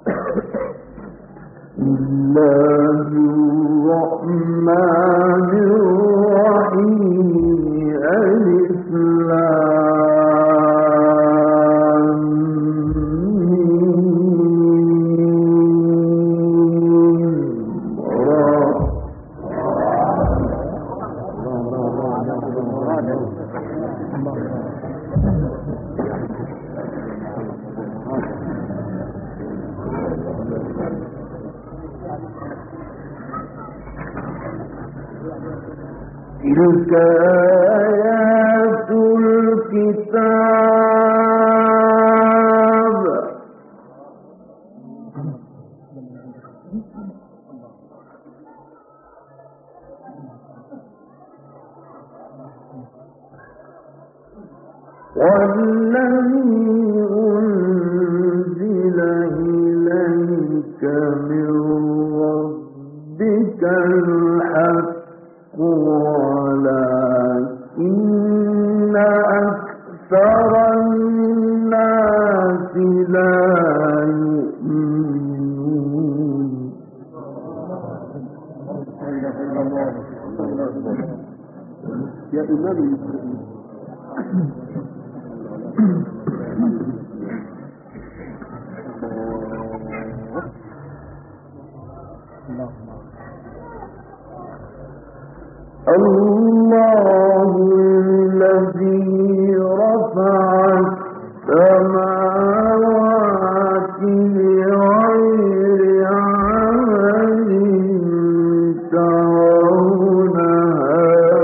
الله الرحمن الرحيم ألف لام ميم را تلك آيات الكتاب والذي أنزل إليك من ربك الحق ولكن أكثر الناس لا يؤمنون يا إمام المسلمين الله الذي رفع السماوات بغير عمل ترونها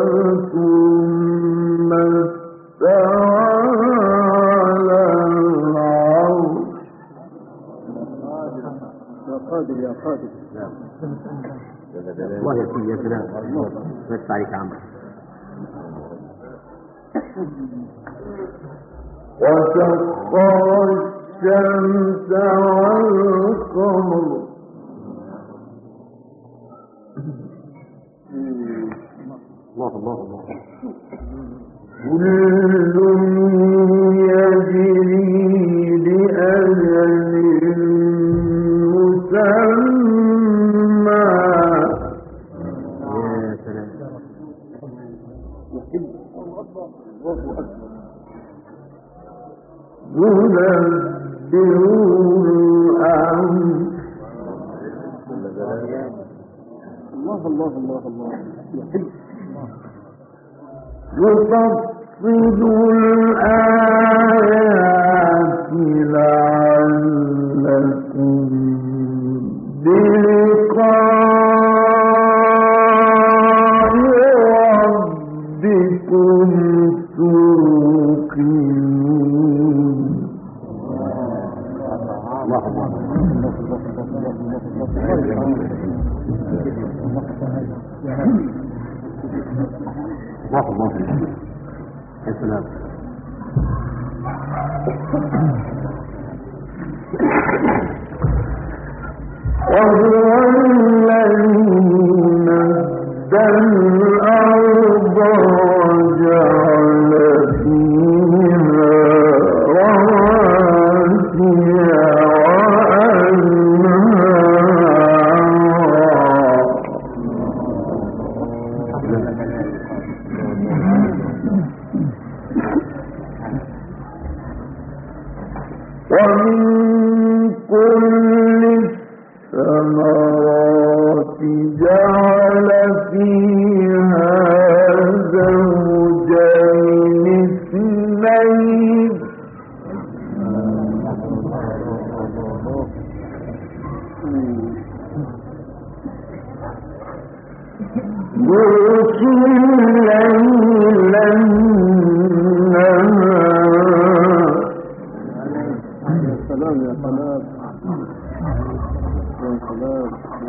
ثم استوى على العرش يا قادر يا قادر الله يكفي يا سلام الله يفتح عليك عمرو وسخر الشمس والقمر الله الله الله كل يجري لأجل مسمى يا سلام ينبئ الأمر الله الله الله الله يحب يفصل الآيات لعلكم بلقاء ربكم توقنون الله الله الله الله يا سلام وهو الذي نزل الأرض وجعل فيها رواسي وأنهارا ومن كل الثمرات جعل فيها زوجين اثنين يغشي الليل النهار يا سلام يا سلام يا سلام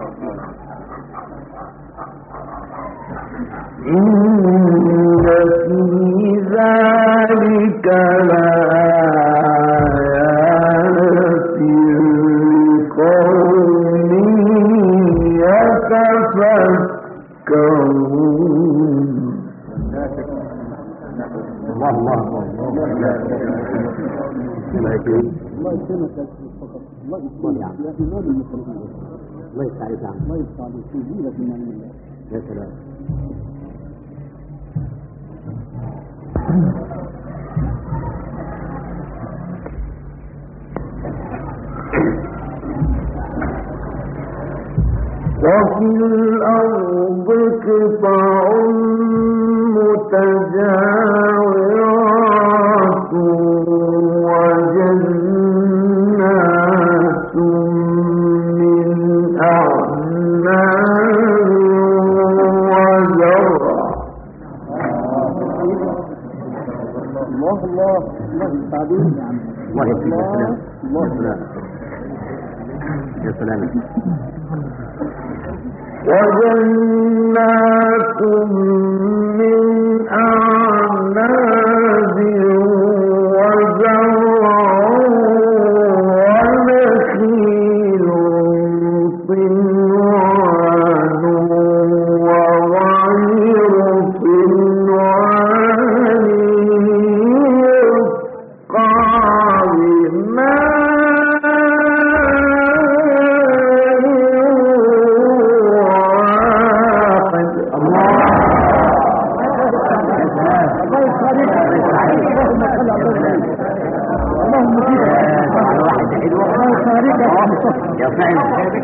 إن في ذلك لآيات لقوم يتفكرون الله الله الله الله يكرمك الله يكرمك يا شيخ فقط الله يكرمك يا إمام المسلمين الله يفتح عليك يا عم الله يفتح عليك في زينة من عند الله يا سلام وفي الأرض قطع متجاورات وجنات من أعناب وزرع الله الله الله يفتح عليك يا عم الله يكرمك يا الله سلام يا سلام يا سلام وجنات من أعناب وزرع ونخيل صنوان وغير صنوان يسقى بماء الله يفتح عليك اللهم صل على النبي اللهم واحد حلو الله يفتح عليك يا عم يا فعل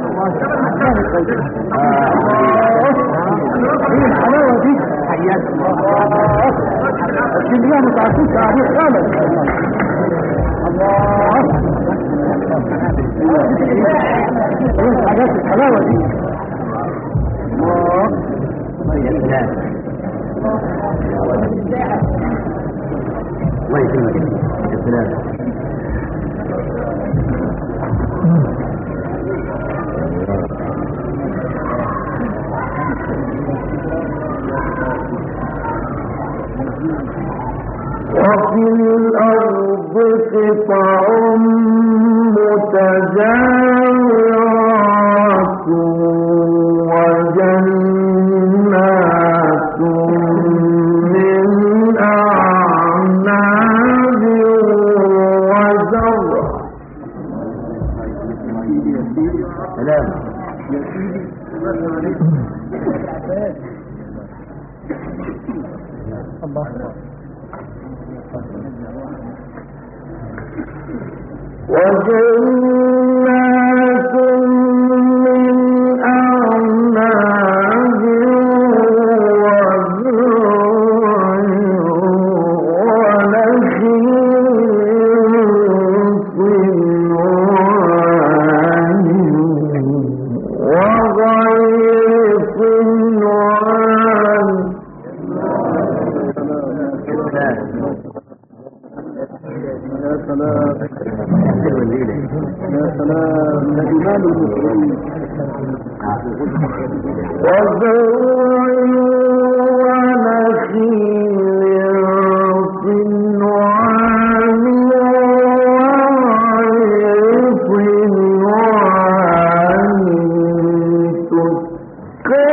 ايه الحلاوة دي حياك الدنيا ما تعرفوش عليه خالص الله ايه الحاجات الحلاوة دي الله يا سلام الله يكرمك يا سلام وفي الأرض قطع متجاورات وجنات من أعناب وزرع سلام وجنات من أعناب وزرع ونخيل صنوان وغير صنوان يا سلام حلوة الليلة يا سلام يا إمام المسلمين وزرع ونخيل صنوان وغير صنوان تسقى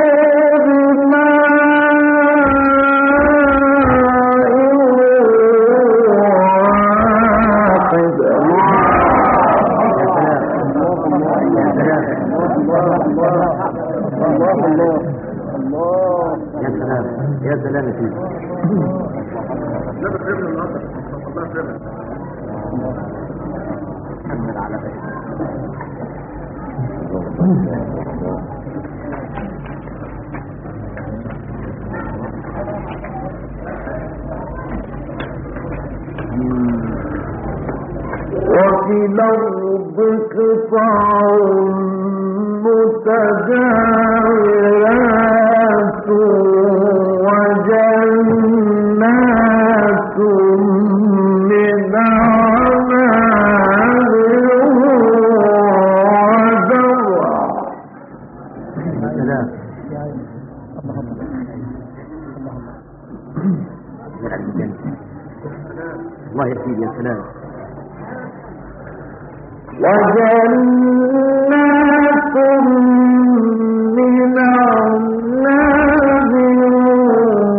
يا سلام يا سلام يا سيدي وفي الأرض قطع متجاورات وجنات من أعناب وزرع يا سلام يلعب الجنة الله يا سيدي يا سلام وجنات من أعناب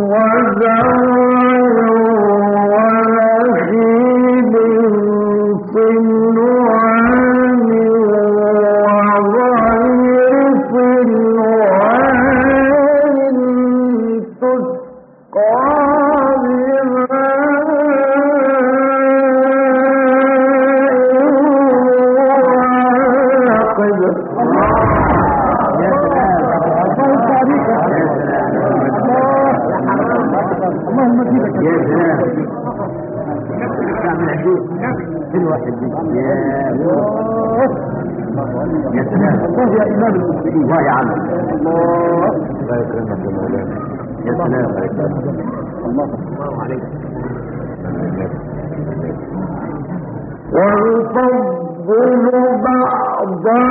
وزرع ونخيل حلوة حلوة يا يا سلام الله يا إمام المسلمين الله يا عم الله الله يكرمك يا مولانا يا سلام الله يكرمك الله الله عليك ونفضل بعضها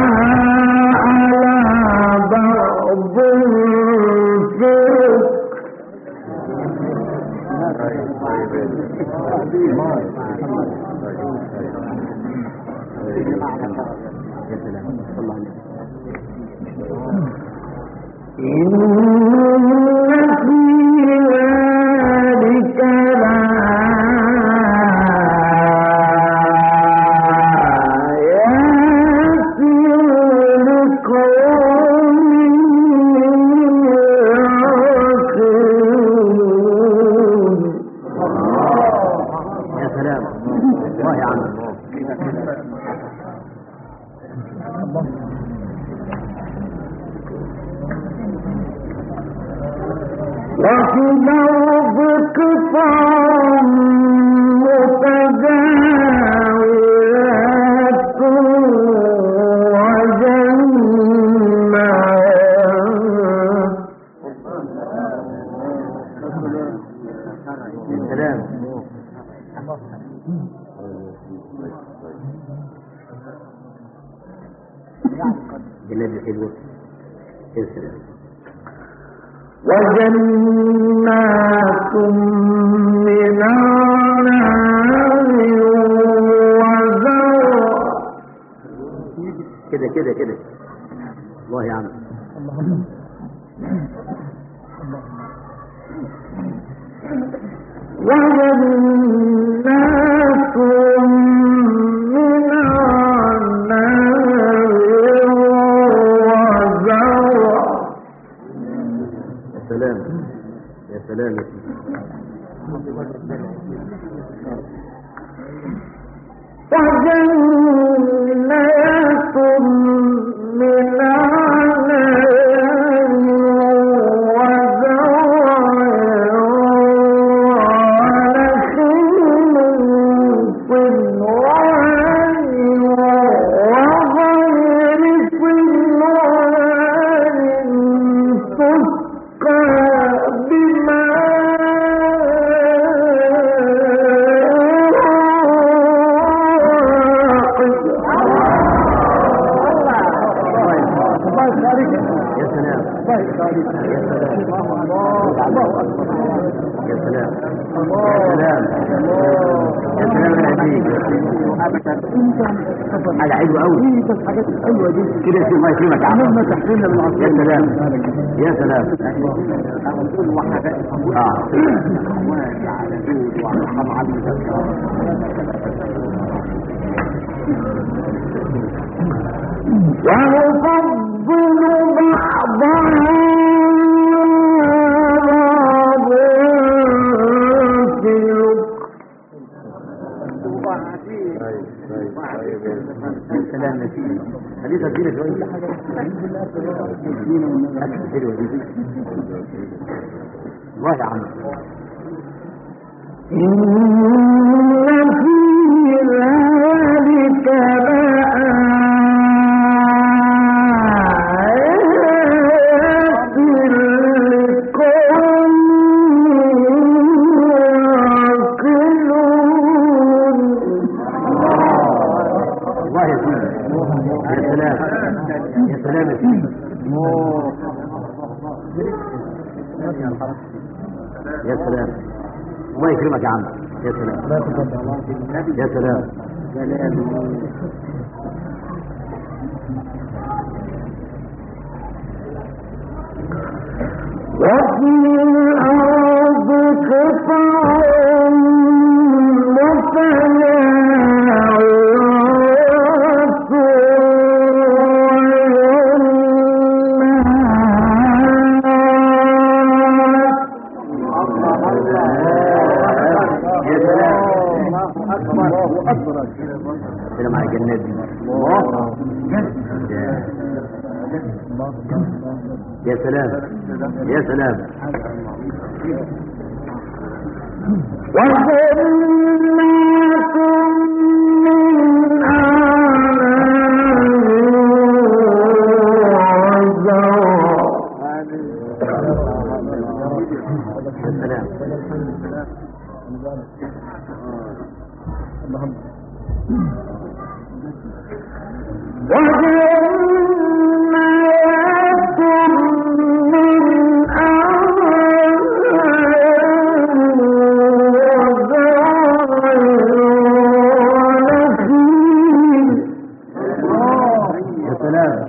على بعض في يا سلام الله عليك إن في ذلك لآيات لقوم يعقلون يا سلام الله يا عم وفي الأرض قطع متجاورات وجنات يا سلام جنات حلوة يا سلام وجنات من أعناب وزرع كده كده كده الله يا عم وجنات من أعناب وزرع يا سلام يا سلام يا سيدي وجنات من أعناب وزرع ونخيل صنوان وغير صنوان تسقى بماء الله يبارك يا سلام الله يبارك الله أكبر يا سلام يا سلام يا سلام يا عزيز حاجة حلوة أوي دي بس حاجات الحلوة دي كده يا الله يكرمك يا عم مهما تحرمنا من عصير يا سلام يا سلام اه ونفضل بعضها بعض في الأخر يا سلام يا سيدي خليها تدينا شوية أكل حلوة دي الله يا عم إن في ذلك لآيات لقوم يعقلون الله يا سيدي يا سلام يا سلام يا سيدي يا سلام الله يكرمك يا عم يا سلام يا سلام وفي الأرض قطع متناعرات وجنات يا سلام الله أكبر كده مع الجنات دي يا سلام يا سلام وجنات وجنات من أعناب وزرع ونخيل يا سلام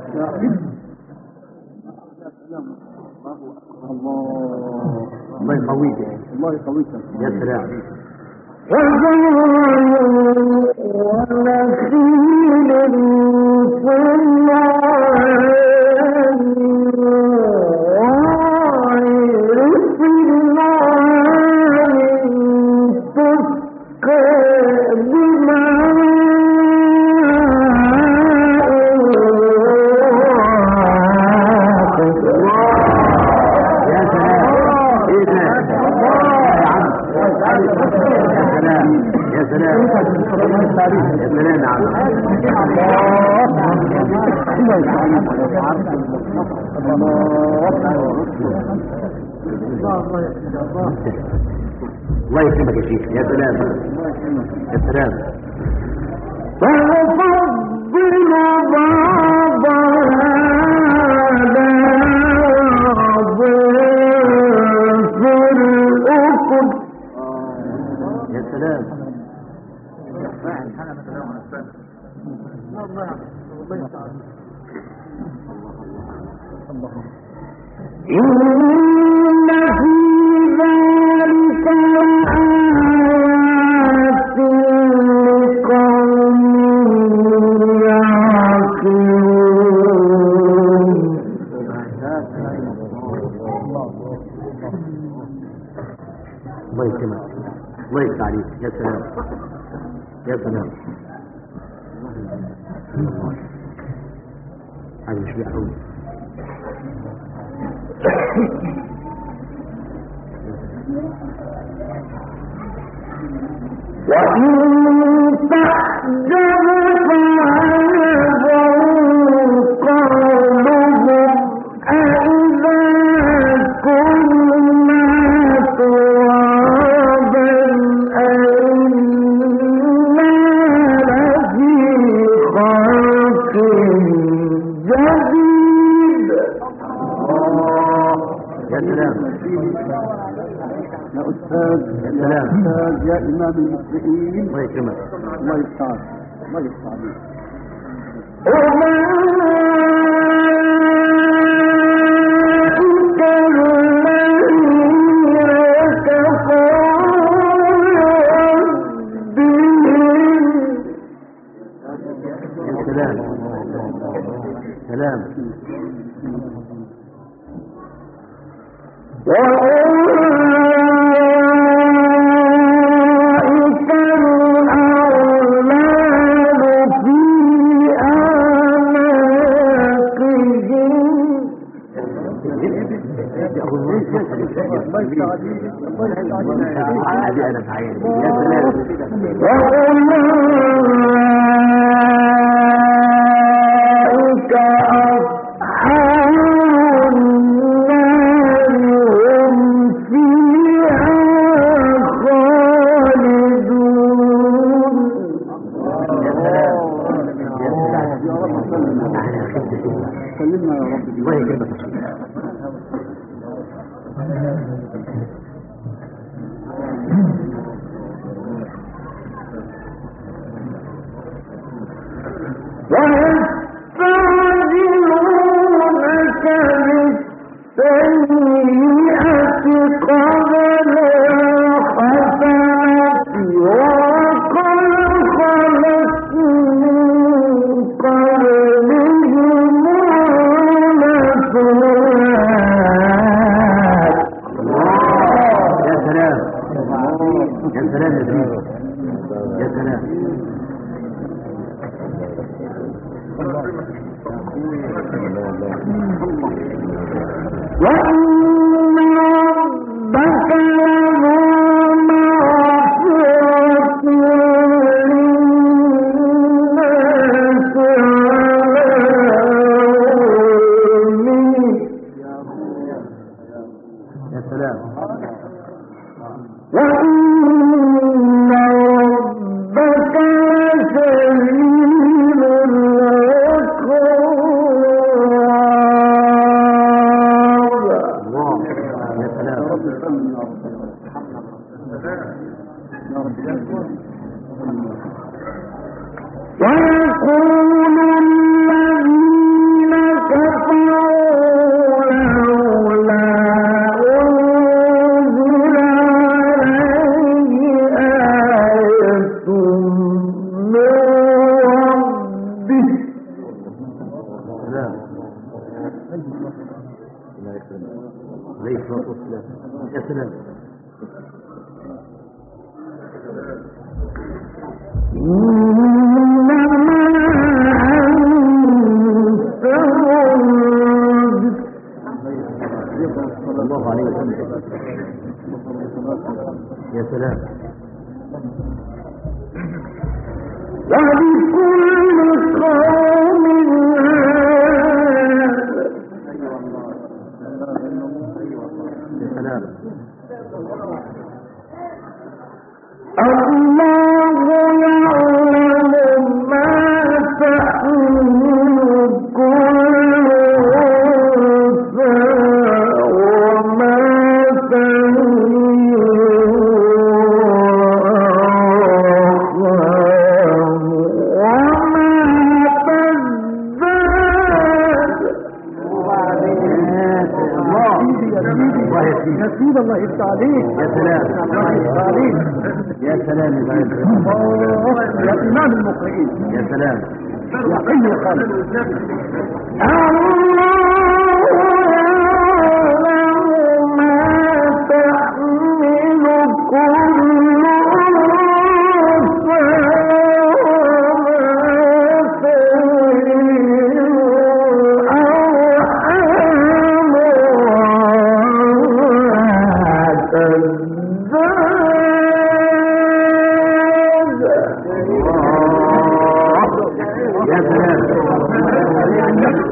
الله يقويك الله يقويك يا سلام وزرع ونخيل صنوان وغير صنوان تسقى بماء يا سلام ايه ده يا عم يا سلام يا سلام يا سلام يا عم الله يكرمك يا شيخ يا سلام يا سلام ونفضل بعضها على بعض في الأكل يا سلام إن في ذلك لآيات لقوم يعقلون الله يكرمك الله يفتح عليك يا سلام يا سلام هذا مش بيعقول وإن تعجب فهذا قولهم أإذا كنا ترابا أإنا لفي خلق جديد يا سلام يا أستاذ يا سلام. أستاذ يا إمام المسلمين الله يكرمك الله يفتح الله يفتح عليك أولئك الذين كفروا بربهم يا سلام سلام وأولئك الأغلال في أعناقهم الله يفتح عليك الله يفتح عليك هذه انا في عيني يا سلام وأولئك أصحاب النار هم فيها خالدون يا سلام يا سلام يا رب سلم انا خدت شغلك سلمنا يا رب الله يكرمك يا شيخ ويستعجلونك بالسيئة قبل الحسنة وقد خلت من قبلهم المثلات يا سلام يا سلام يا سيدي يا سلام وإن ربك لذو مغفرة للناس على يا سلام وإن ربك عليه الصلاة والسلام يا سلام صلى الله عليه وسلم يا سلام ولكل قوم يا سلام الله يعلم ما تحمل كل أنثى وما تميل الأرحام وما تزداد الله الله يا سيدي يا سيدي الله يفتح عليك يا سلام الله يفتح عليك يا سلام يا سلام الله يا إمام المقرئين يا سلام يا حي القلب يا سلام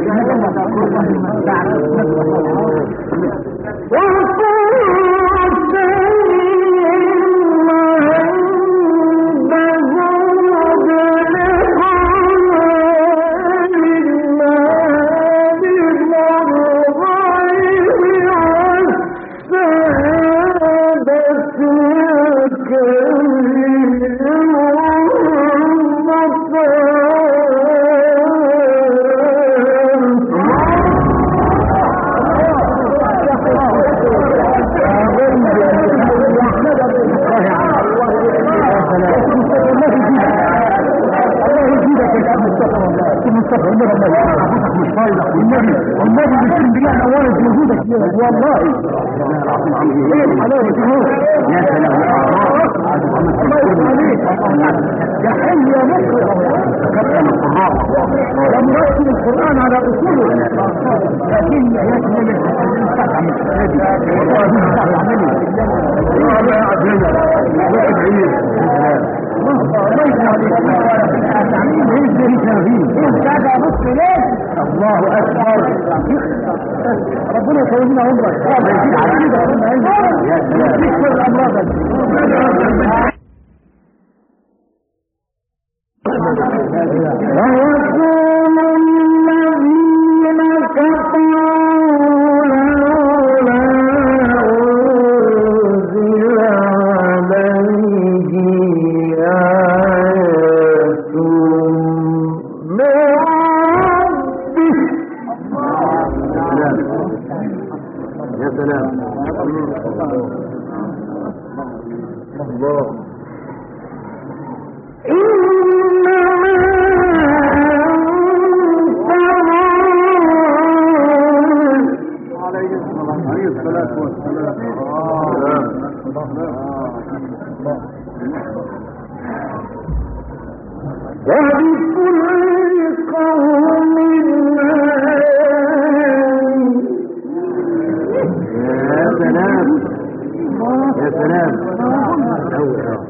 والنبي بسم بالله انا ولد وجودك والله ايه الحلاوه دي يا سلام الله يفتح عليك يا حي يا مصر لم يرسل القران على اصوله لكن يكمل الله اكبر ربنا يسوينا عمرك يا سلام يكفر الامراض ويقول الذين كفروا لولا أنزل عليه آية من ربه يا سلام الله عليه الصلاة والسلام وبكل قوم يا سلام يا سلام أوي، أوي.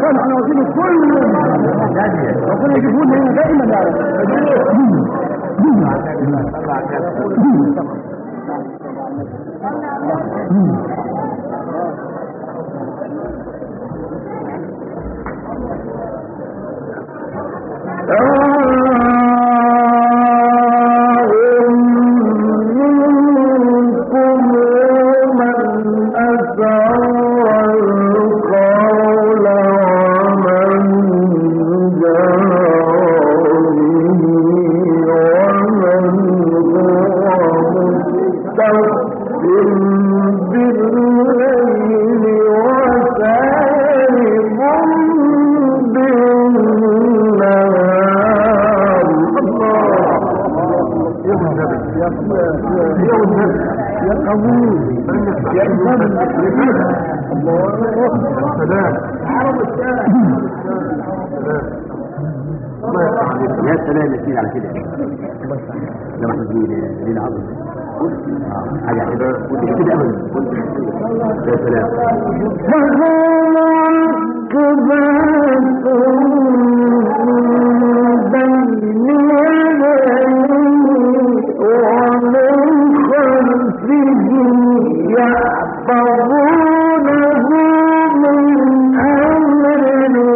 كان احنا واخدينه كل يوم ربنا يجيبه لنا هنا دائما يا رب بالليل وسارب بالنهار يا قبول يا إمام يا سلام يا سيدي على كده ده محمد مين ليلة عظمة آه، حاجة كده قلت كده ابدا يا سلام يحفظونه من أمر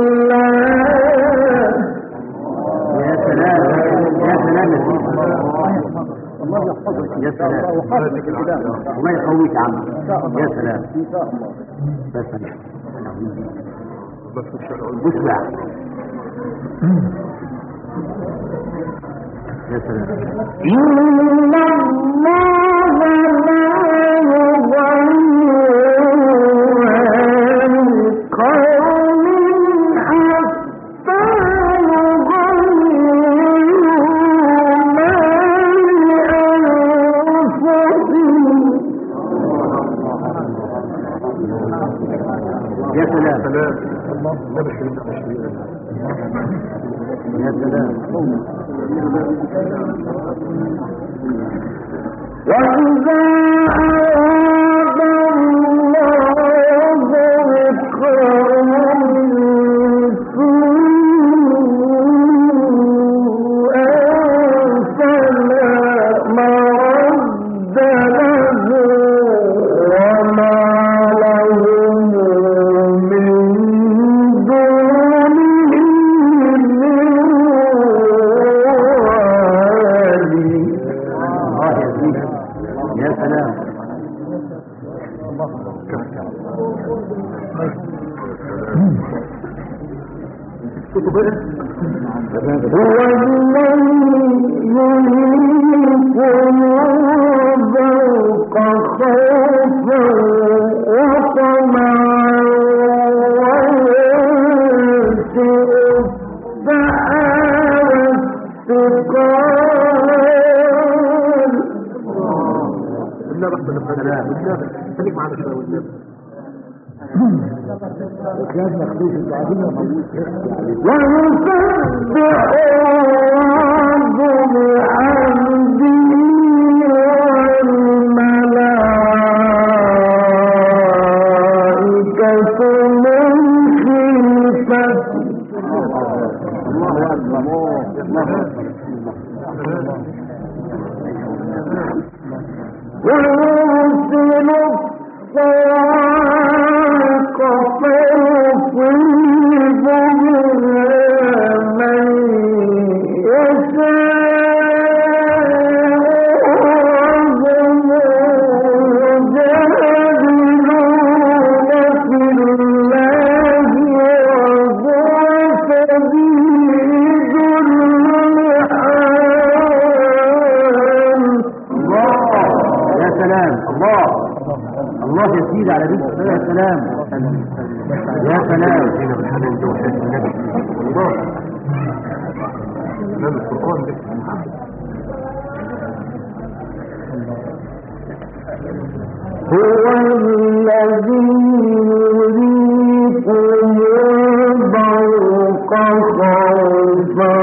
الله يا سلام يا سلام يا سيدي الله يحفظك يا سلام ويحفظك الإله الله يقويك يا عم يا سلام إن شاء الله يا سلام اسمع يا سلام إن الله لا يغير عن قوم حتى يغيروا ما لأنفسهم يا سلام يا سلام وإذا أراد الله بقوم سوءا فلا مرد له وما لهم من دونه من والي اه يا سيدي يا سلام هو الذي يريكم ذوق خوفا وطمعا وينشئ السحاب الثقال خليك معانا شويه والنبي كان مخدوش انت عايزين نموت ويسبح الرب بحمده والملائكة من خيفته الله اكبر الله اكبر ويرسل الصواعق فيصيب بها من يشاء وهم يجادلون في الله وهو شديد المحال يا سلام الله الله يا سيدي على دي يا سلام يا سلام الله هو الذي يريكم البرق خوفا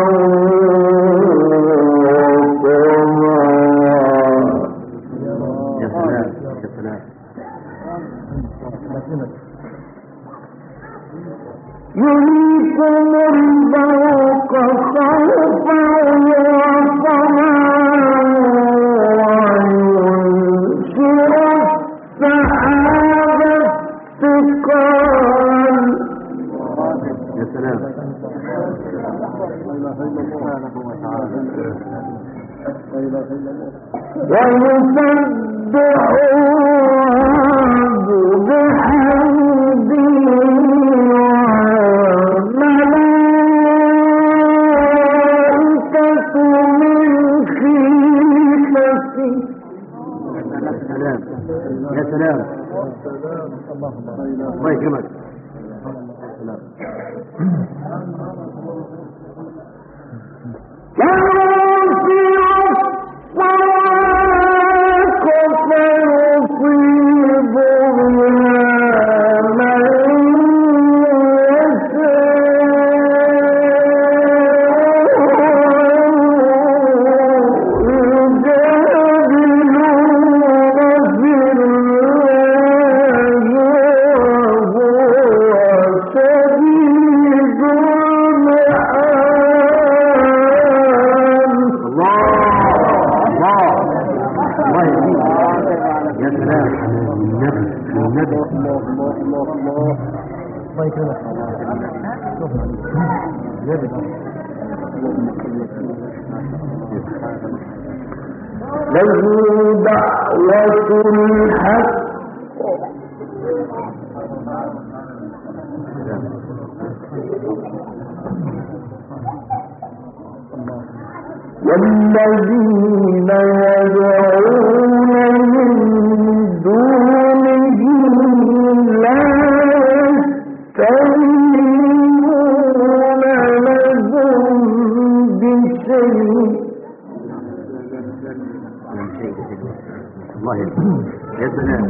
وطمعا يا سلام يا سلام يريكم البرق خوفا وطمعا وينشر السحاب الثقال يا سلام ويسبح الرعد بحمده والملائكة من خيفته يا سلام يا سلام الله يكرمك الله الله الله يهديك يا سلام النبي النبي الله يكرمك له دعوة الحق والذين يدعون من دونه لا يستجيبون لهم بشيء الله يهديك يا سلام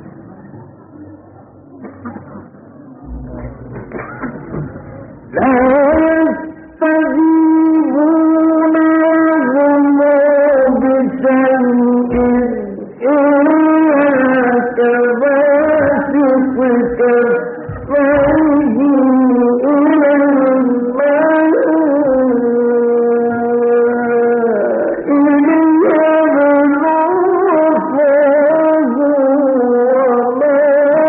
لا يستجيبون لهم بشيء إلا كباسط كفيه إلى الماء ليبلغ فاه وما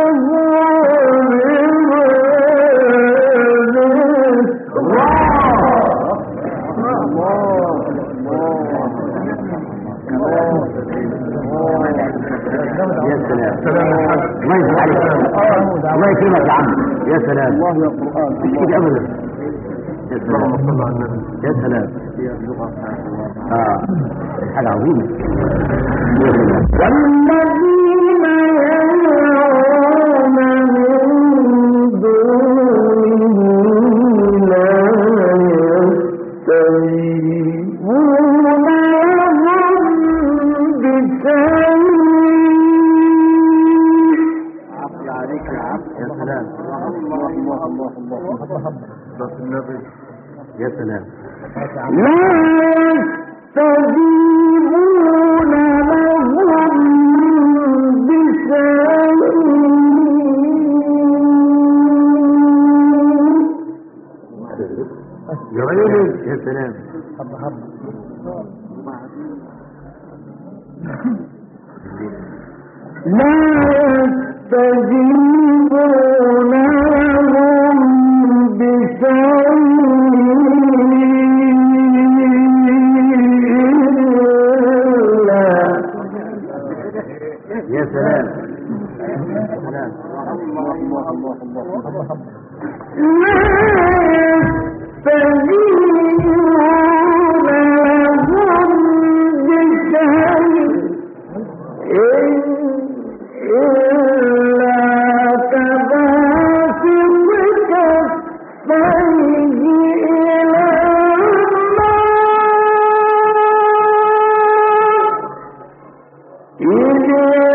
هو ببالغ يا سلام الله يفتح عليك الله يكرمك يا عم يا سلام الله يا قرآن مش كده ابدا يا سلام يا سلام اه حاجه عظيمه يا سلام والذين يدعون من دونه لا يستجيبون لهم بشيء يا سلام يا سلام لا يستجيبون لهم بشيء يا سلام يا سلام لا يستجيبون لهم بشيء يا سلام يا سلام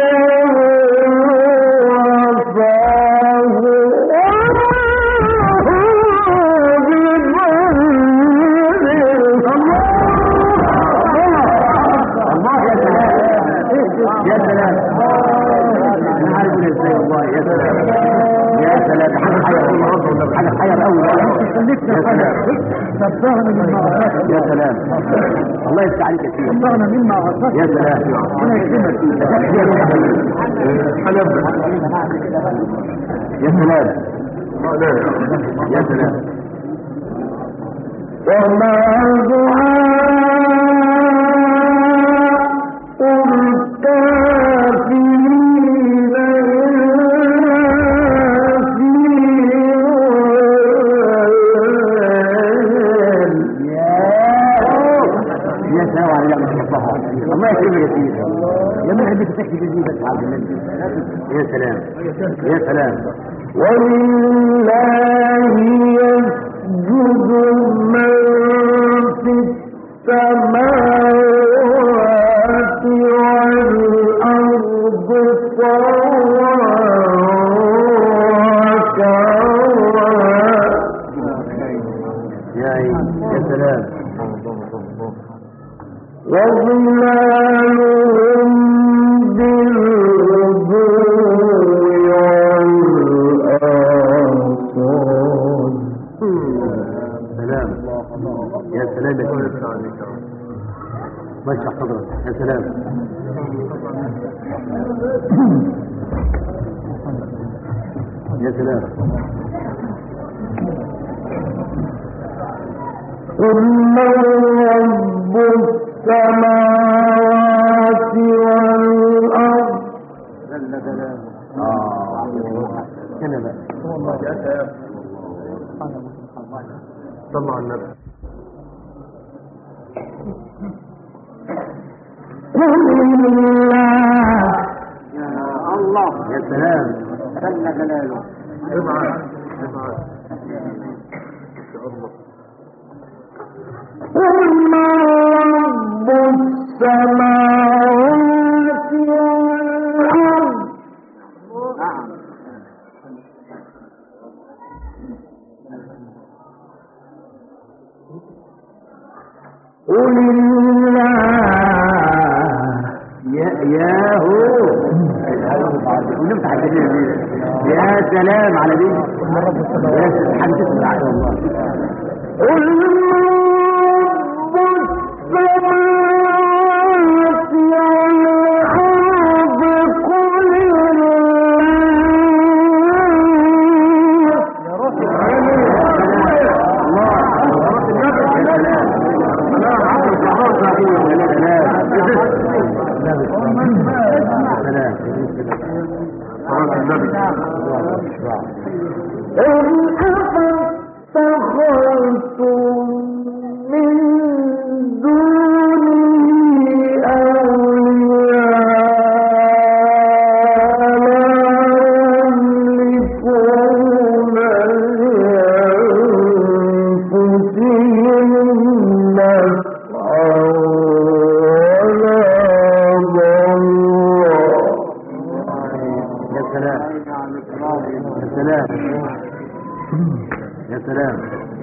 إِلَى خليتنا صدقنا مما غفرت يا سلام الله يفتح عليك يا سيدي صدقنا مما غفرت يا سلام ربنا يكرمك يا سلام يا سلام وما دعاء الكافرين إلا في ضلال يا سلام على نعمة الصحة الله يكرمك يا سيدي يا من عندك تحكي بالله بس عبد الله يا سلام يا سلام ولله يسجد من في السماوات والأرض طوعا وكرها يا عين يا سلام وظلالهم بالغدو والآصال سلام يا سلام يا سلام ما يشرح صدرك يا سلام يا سلام قل من رب السماوات والأرض اه كده بقى صلى على النبي قل الله يا سلام ابعد ابعد قل من رب السماوات والأرض قل الله يا يا هو ونمت حاجة يا سلام على دي يا سلام حاجة تسمع والله قل رب السماوات والأرض قل الله صلاة النبي إن أفاتخذتم من دونه أولياء لا يملكون لأنفسهم نفعا ولا ضرا يا سلام يا سلام يا سلام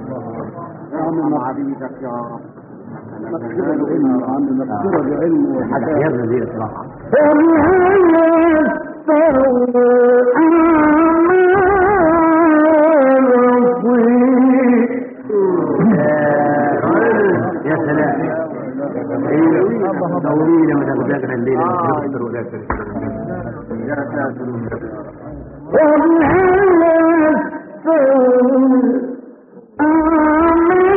حاجة يا ابن دي صراحة قل هل يستوي الأعمى والبصير يا سلام طويلة ما تاخدها الليلة أكثر ولا تكثر قل هل يستوي الأعمى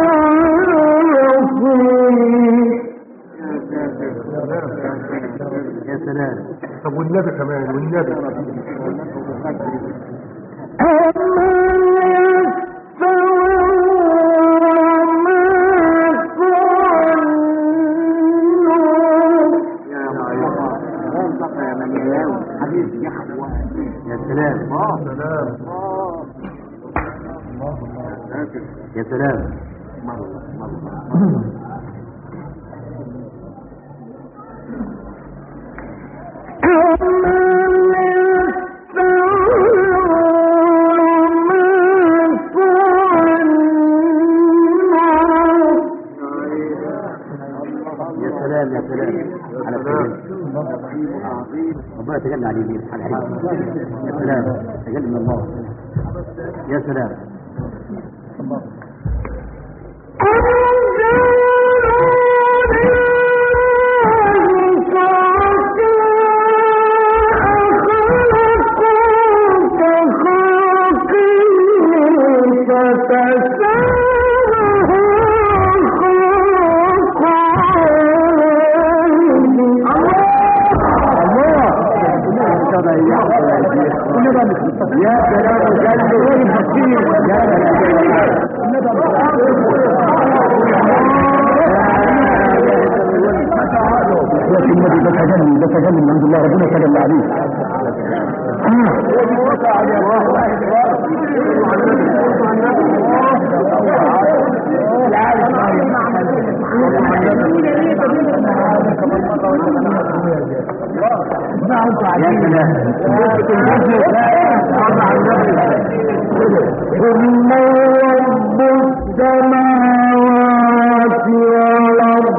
والبصير يا سلام طب والنبي كمان والنبي يا سلام سلام يا سلام يا سلام يا سلام على سلام ربنا يتجلى على اليمين على الحلم يا سلام تجلى من الله يا سلام يا سلام وجل يا سلام يا النبي ده تجلي ده تجلي الحمد لله ربنا تجلى عليه يا ثم رب السماوات والأرض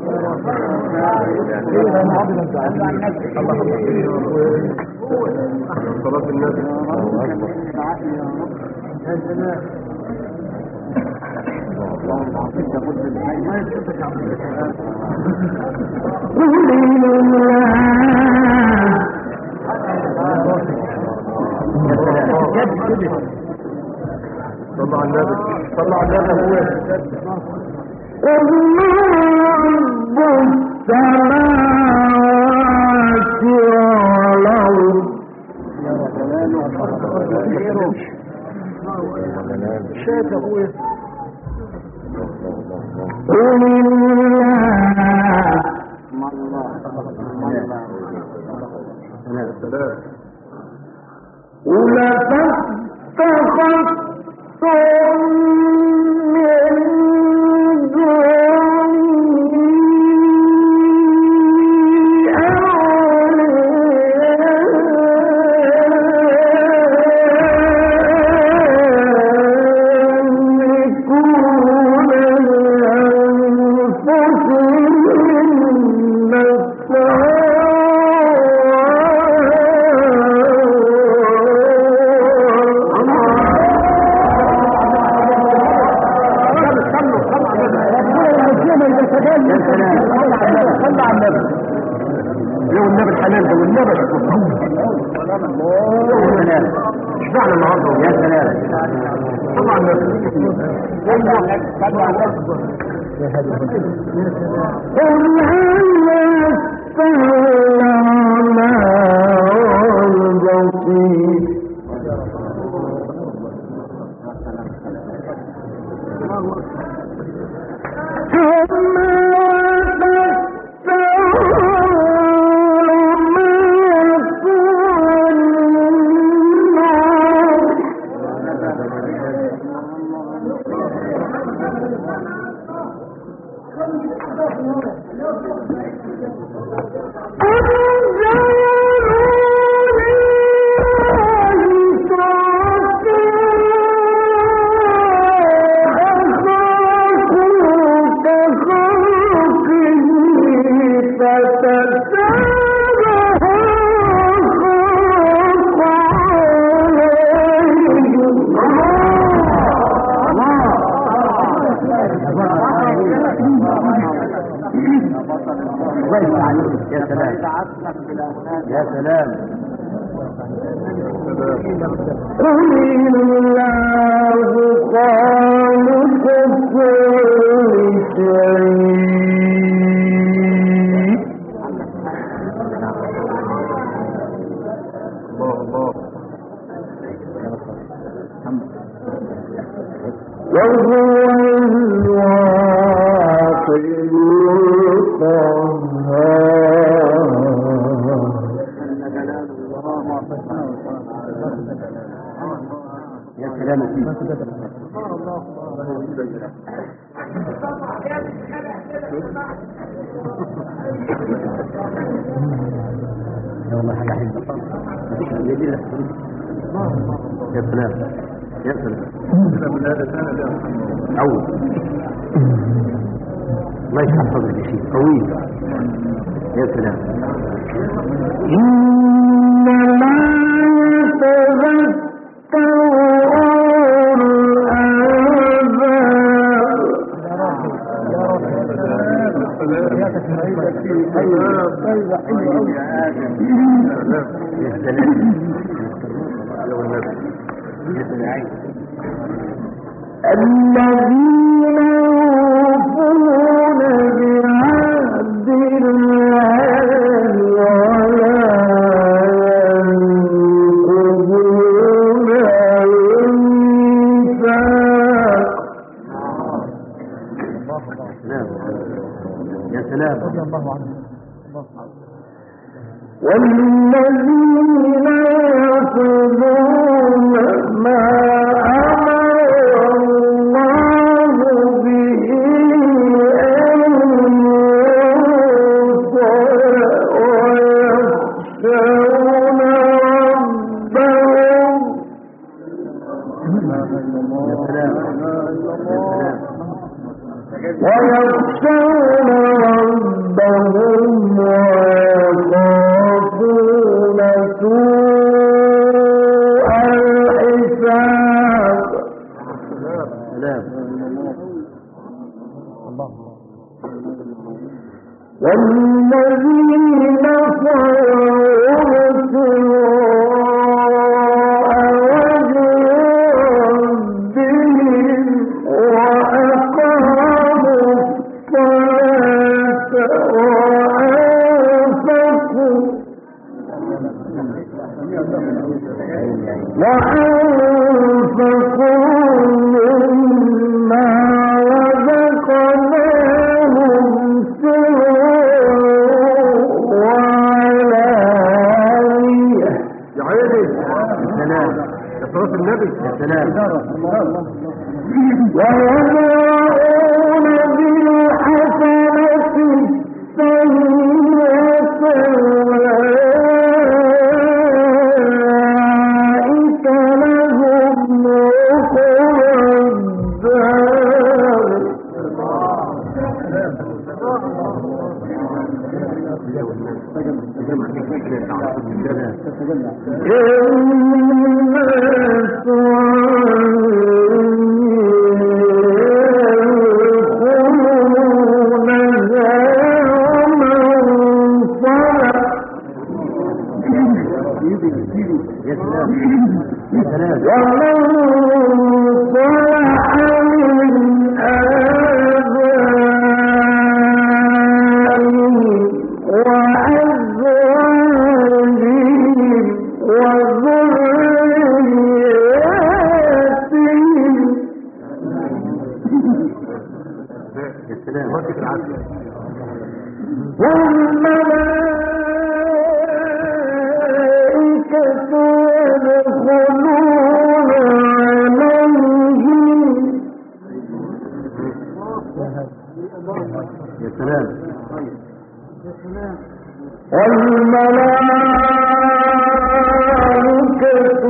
قل الله صلى على النبي صلى على النبي قل رب السماوات والأرض قل الله قل فاتخذتم من دونه أولياء يملكون لأنفسهم صلى على النبي لو النبي الحلال ده والنبي اشبعنا النهارده يا سلام صلى على النبي قل هل يستوي الأعمى والبصير ثم تستوون ما يكون يا سلام يا سلام قل الله خالق كل شيء وهو الواحد القهار يا سلام فيك يا والله حاجة حلوة مفيش من يدي لك يا سلام يا سلام أول الله يشرح صدرك يا شيخ قوي يا سلام إنما يتذكر أولو يا سلام يا سلام الذين يوفون بعهد الله ولا ينقضون الميثاق يا سلام رضي الله عنه والذين يصلون ما أمر الله به أن يوصل ويخشون ربهم يا سلام ويخشون ربهم ويخافون سوء الحساب سلام والذين صبروا ابتغاء وجه ربهم وأقاموا الصلاة وأنفقوا وأنفقوا مما رزقناهم سرا وعلانية يا عيني سلام يا صلاة النبي يا سلام ويدرؤون بالحسنة السيئة أولئك لهم عقبى الدار يا سلام يا سلام ومن صلح من آبائهم وأزواجهم وذرياتهم يا سلام والملائكة يدخلون عليهم يا سلام والملائكة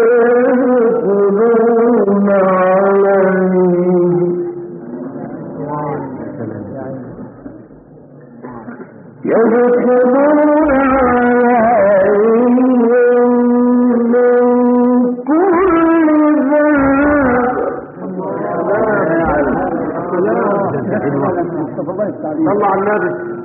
يدخلون عليهم يدخلون عليهم من كل باب صلى على النبي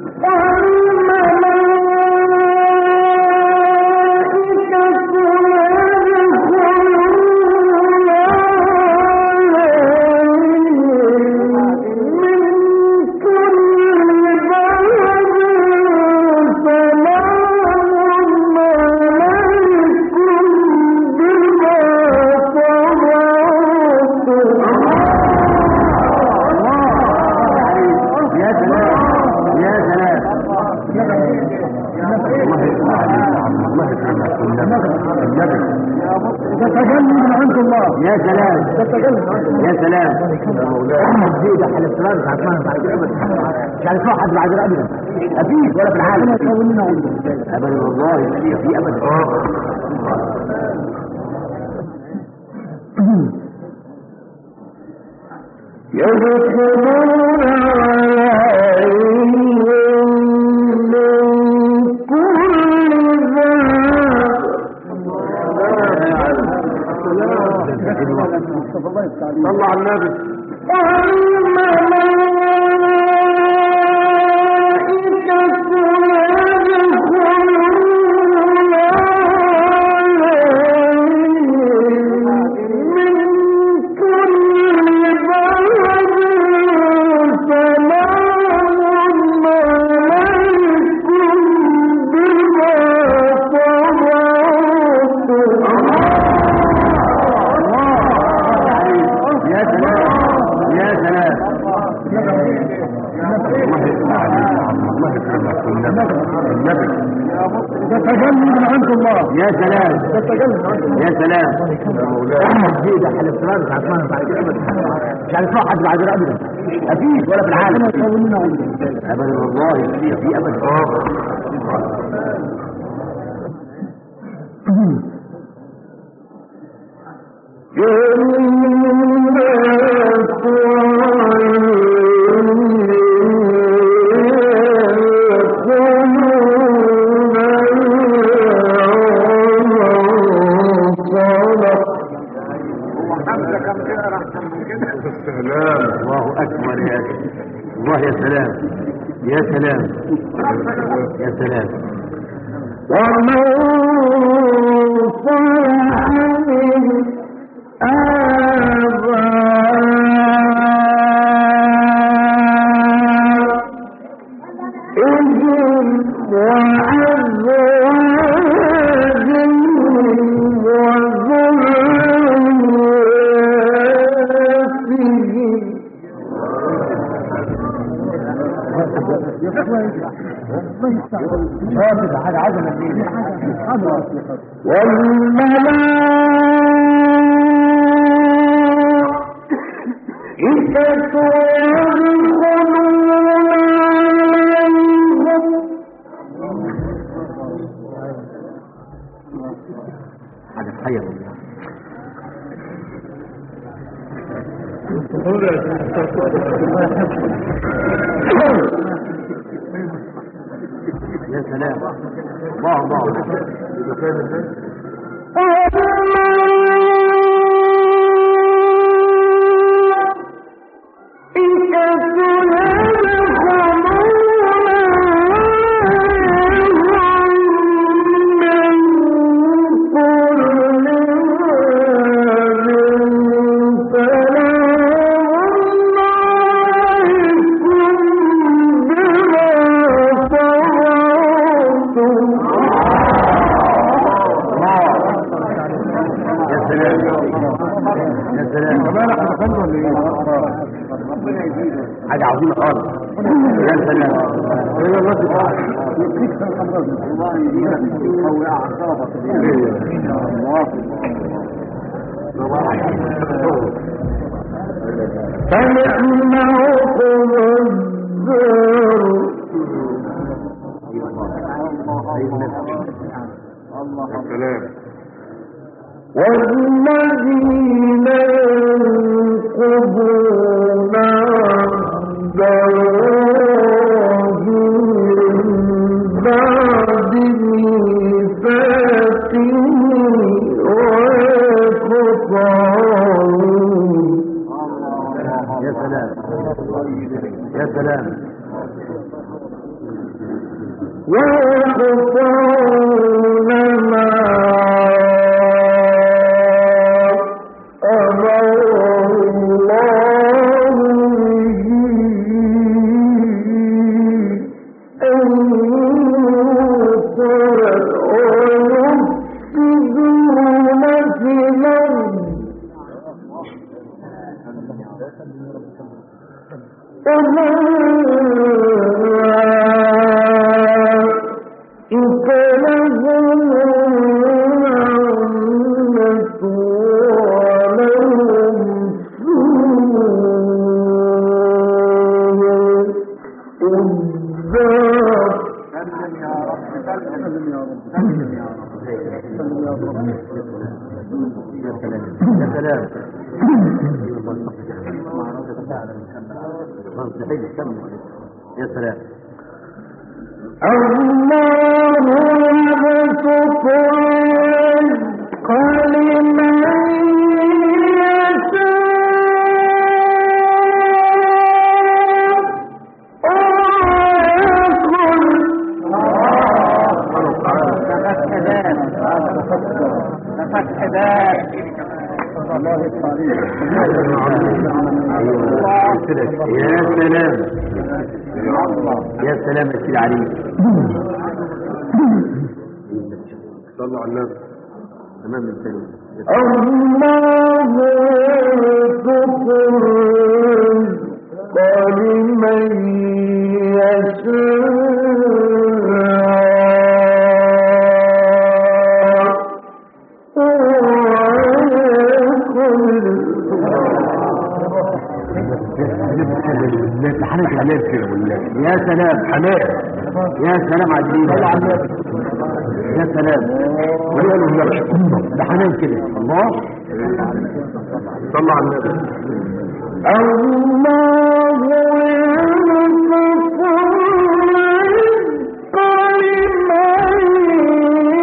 يا سلام يا سلام الله يسلمك النبي تتجلى من عند الله يا سلام يا سلام احمد زيد احلى السلام مش عارفين بعد كده مش عارفين حد بعد كده ابدا اكيد ولا في العالم يطول لنا عنده ابدا والله في ابدا يدخلون عليهم من كل باب صلى على النبي والملائكة يدخلون النبي ده تجلي من عند الله يا سلام ده تجلي من عند الله يا سلام احمد دي ده حلفتها مش هسمعها بعد كده ابدا مش هنسمع حد بعد كده ابدا اكيد ولا في العالم ربنا يطول لنا عمره ابدا والله في ابدا الله اكبر يا اخي الله يا سلام يا سلام يا سلام ومن صلح من آبائهم وأزواجهم وذرياتهم شاطر حاجه عظمه دي حاجه اصلي والملائكة يدخلون عليهم حاجه تحير والله يا سلام الله الله يا سلام يا سلام كمان احنا دخلنا ولا ايه؟ حاجه عظيمه خالص يا سلام هي الوقت بقى يكفيك في الامراض فنعم عقب الدار والذين ينقضون عهد الله من بعد ميثاقه ويقطعون يا سلام يا سلام ويقطعون ما أمر الله به أن يوصل ويفسدون في الأرض أولئك لهم النعمة ولهم سوء الدار يا سلام يا سلام يا سلام الله يبسط الرزق لمن يشاء ويقدر يا سلام يا سلام يا سيدي علي صلوا على النبي تمام من ثاني الله يرزق الرزق لمن يشاء حنان حنان كده يا سلام حنان يا سلام عجيب يا سلام وليه له يرش ده حنان كده الله صلى على النبي الله يرزق الرزق لمن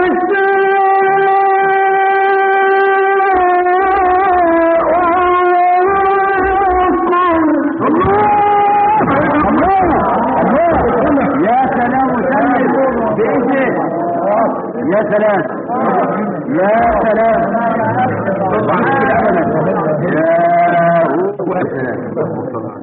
يشاء يا سلام وسلم بإذنك يا سلام يا سلام يا هو سلام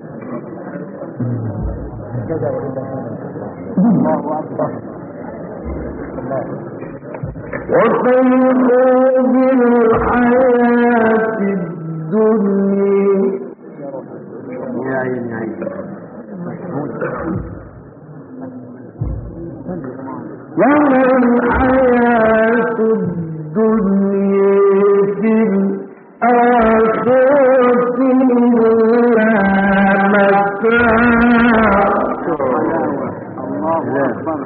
وخير بالحياة الدنيا يا عيني يا عيني وما الحياة الدنيا في الآخرة إلا متاع الله أكبر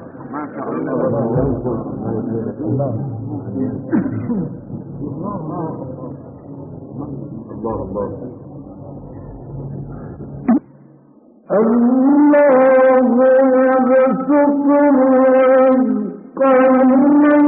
الله الله الله يبسط الرزق لمن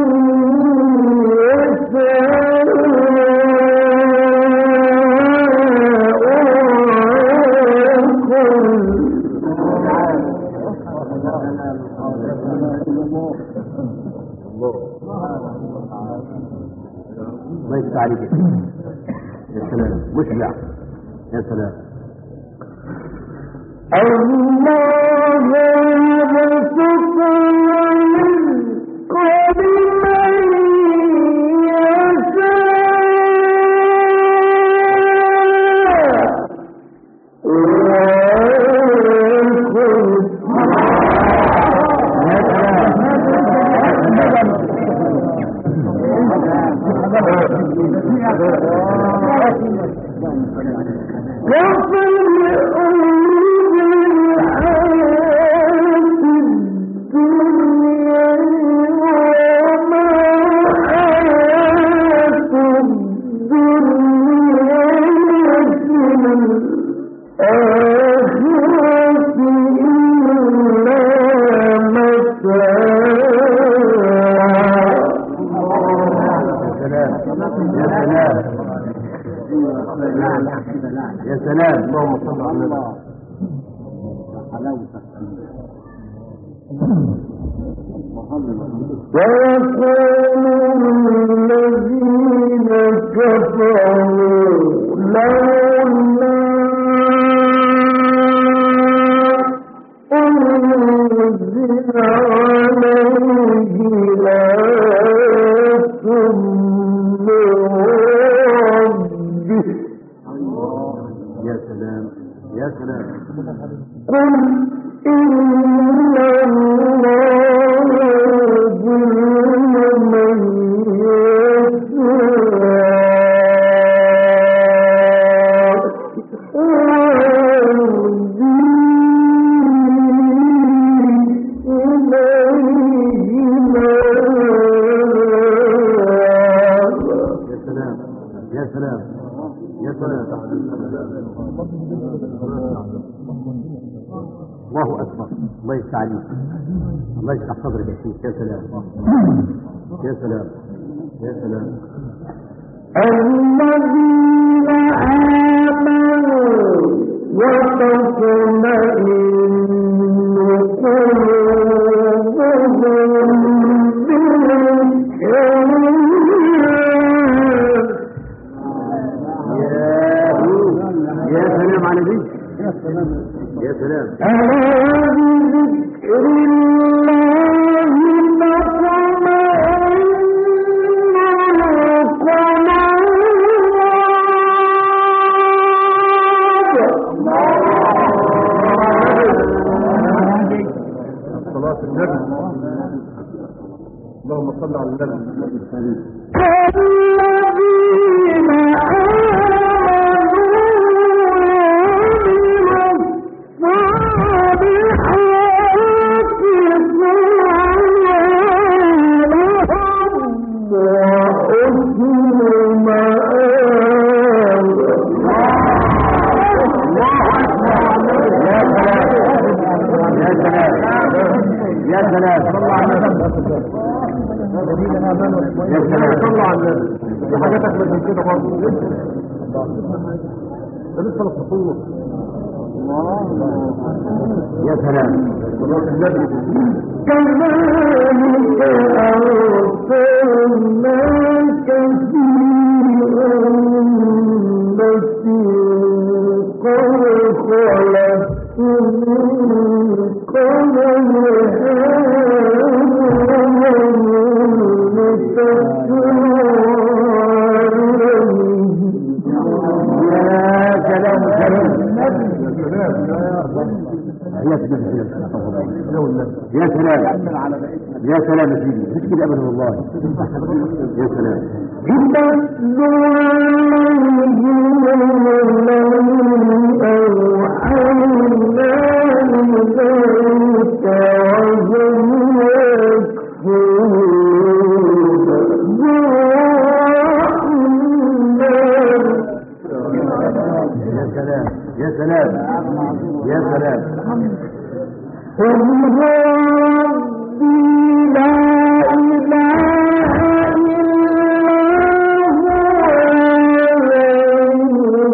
الله يفتح عليك يا سلام مشبع يا سلام الله يبسط الرزق لمن يشاء يا سلام يا سلام اللهم صل على النبي ويقول الذين كفروا لولا أنزل عليه آية من ربه يا سلام يا سلام قل إن الله يضل من يشاء ويهدي إليه يا سلام يا سلام يا سلام الله اكبر الله يفتح عليك الله يفتح صدرك يا شيخ يا سلام يا سلام يا سلام الذين آمنوا وتطمئن قلوبهم بالإيمان يا يا سلام على دي يا سلام ألا بذكر الله تطمئن القلوب صلاة النبي اللهم صل على النبي الذين آمنوا يا سلام صلى على النبي في حاجات اكمل من كده برضه ده لسه الفطور يا سلام صلاة النبي كذلك أرسلناك في أمة قد خلت من قبلها أمم لتتلو عليهم يا سلام سلام يا سلام يا سلام يا والنبي يا سلام يا سلام يا سيدي مش كده ابدا والله يا سلام لتتلو عليهم الذي أوحينا إليك وهم يكفرون يا سلام يا سلام يا سلام قل هو ربي لا إله إلا هو عليه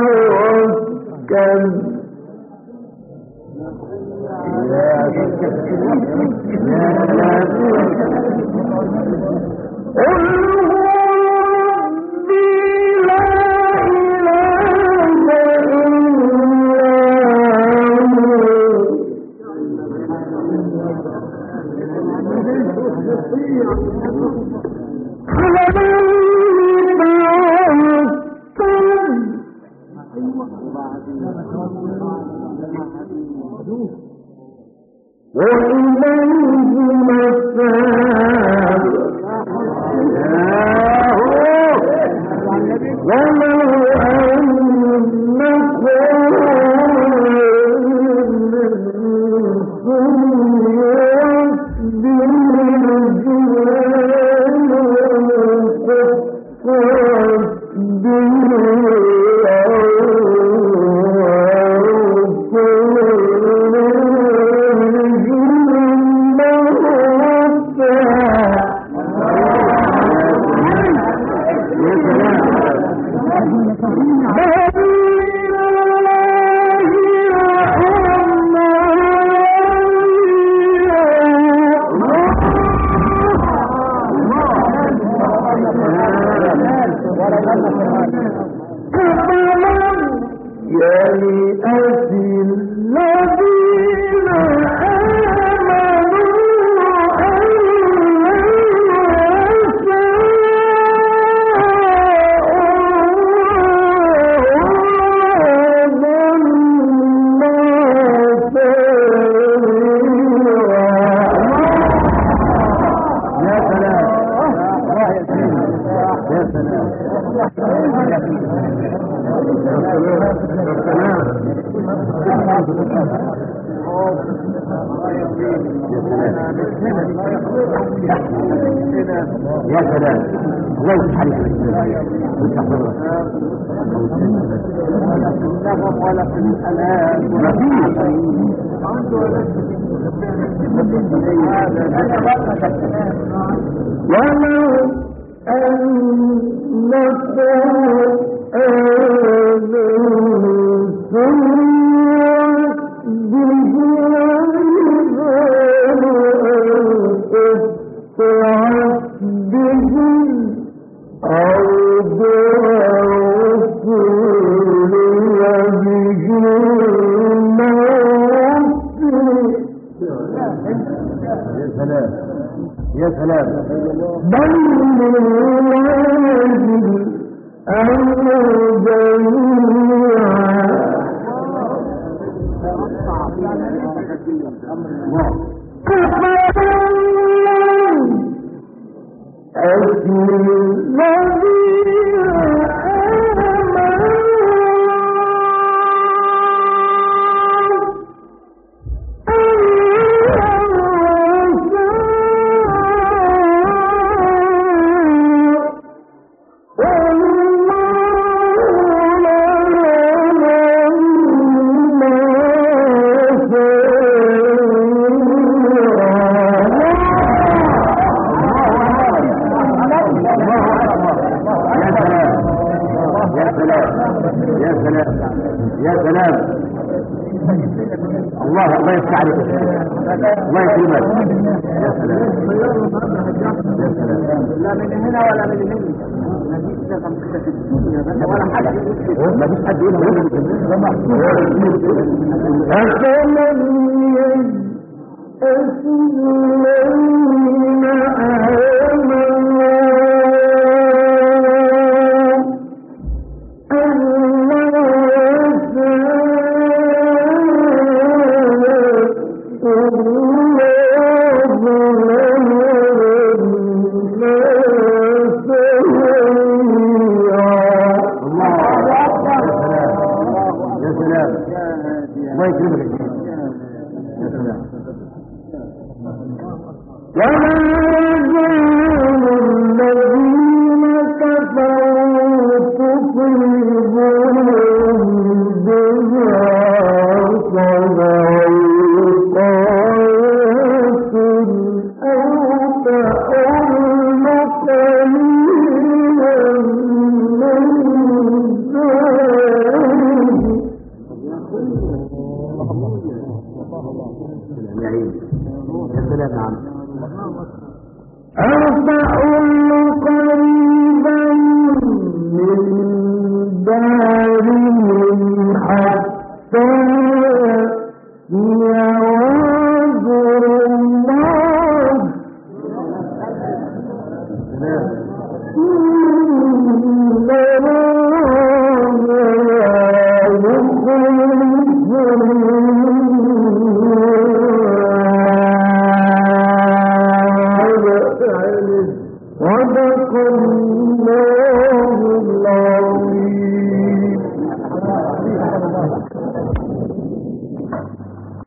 توكل قل هو ربي لا إله إلا هو وإليه المسار ولو يلئس الذين آمنوا أن يا سلام يا سلام يا سلام الله يفتح عليك ويفتح برك ما فيش ولو أنكم يا سلام يا سلام بل لله الأمر جميعا سلام يا سلام يا سلام الله الله يفتح عليك الله يكرمك يا سلام يا سلام لا من هنا ولا من هنا ولا حد ما فيش حد هنا الذين يا سلام الله يكرمك يا سلام ولا يزال الذين كفروا تصيبهم بما صنعوا قارعة أو تحل قليلا من ذلك يا عيني يا سلام يا عم